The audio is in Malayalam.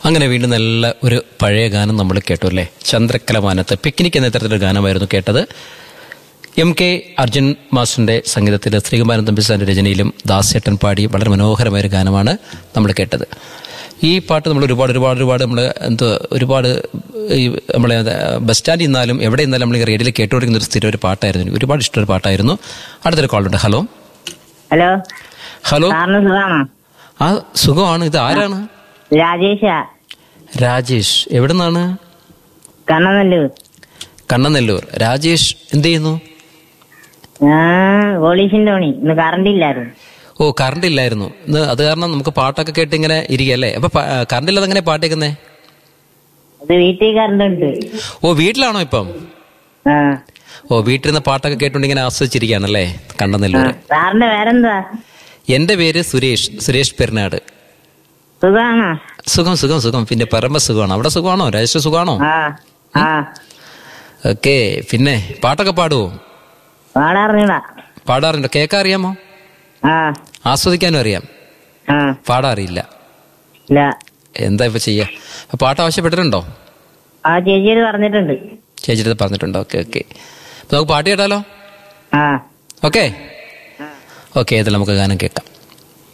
അങ്ങനെ വീണ്ടും നല്ല ഒരു പഴയ ഗാനം നമ്മൾ കേട്ടു അല്ലേ ചന്ദ്രക്കലമാനത്ത് പിക്നിക് എന്ന തരത്തിലൊരു ഗാനമായിരുന്നു കേട്ടത് എം കെ അർജുൻ മാസ്റ്ററിന്റെ സംഗീതത്തിൽ ശ്രീകുമാരൻ തമ്പിസാന്റെ രചനയിലും ദാസേട്ടൻ പാടി വളരെ മനോഹരമായ ഒരു ഗാനമാണ് നമ്മൾ കേട്ടത് ഈ പാട്ട് നമ്മൾ ഒരുപാട് ഒരുപാട് ഒരുപാട് നമ്മൾ എന്തോ ഒരുപാട് ഈ നമ്മളെ ബസ് സ്റ്റാൻഡിൽ നിന്നാലും എവിടെ നിന്നാലും നമ്മൾ ഈ റേഡിയോയിൽ കേട്ടുകൊണ്ടിരിക്കുന്ന ഒരു സ്ഥിരം ഒരു പാട്ടായിരുന്നു എനിക്ക് ഒരുപാട് ഇഷ്ടമൊരു പാട്ടായിരുന്നു അടുത്തൊരു കോളുണ്ട് ഹലോ ഹലോ ഹലോ സാറിന് സുഖാണോ ആ സുഖമാണ് ഇത് ആരാണ് രാജേഷ രാജേഷ് എവിടെ നിന്നാണ് കണ്ണനല്ലൂർ കണ്ണനെല്ലൂർ രാജേഷ് എന്ത് ചെയ്യുന്നു ഞാൻ പോളീസിന്റെ പണി ഇന്ന് കറണ്ട് ഇല്ലായിരുന്നു ഓ കറണ്ട് ഇല്ലായിരുന്നു ഇന്ന് അത് കാരണം നമുക്ക് പാട്ടൊക്കെ കേട്ട് ഇങ്ങനെ ഇരിക്കല്ലേ അപ്പൊ കറണ്ട് ഇല്ലാതെ എങ്ങനെ പാട്ട് കേൾക്കുന്നേ അത് വീട്ടിൽ കറണ്ട് ഉണ്ട് ഓ വീട്ടിലാണോ ഇപ്പം ആ ഓ വീട്ടിൽ നിന്ന് പാട്ടൊക്കെ കേട്ടുകൊണ്ട് ഇങ്ങനെ ആസ്വദിച്ചിരിക്കുകയാണല്ലേ ആ. കണ്ണനെല്ലൂർ സാറിന്റെ പേരെന്താ എന്റെ പേര് സുരേഷ് സുരേഷ് പെരുന്നാട് സുഖാണോ സുഖം സുഖം സുഖം പിന്നെ പരമ സുഖമാണോ അവിടെ സുഖമാണോ രാജേഷ് സുഖമാണോ ആ ആ ഓക്കെ പിന്നെ പാട്ടൊക്കെ പാടുവോ പാടാറിഞ്ഞൂടാ പാടാറുണ്ടോ കേൾക്കാൻ അറിയാമോ ആ ആസ്വദിക്കാനും അറിയാം ആ പാടാറിയില്ല ഇല്ല എന്താ ഇപ്പൊ ചെയ്യാ അപ്പൊ പാട്ട് ആവശ്യപ്പെട്ടിട്ടുണ്ടോ ആ ചേച്ചിയോട് പറഞ്ഞിട്ടുണ്ട് ചേച്ചിയുടെ പറഞ്ഞിട്ടുണ്ടോ ഓക്കെ ഓക്കെ അപ്പൊ നമുക്ക് പാട്ട് കേട്ടാലോ ആ ഓക്കെ ഓക്കെ ഇതിൽ നമുക്ക് ഗാനം കേൾക്കാം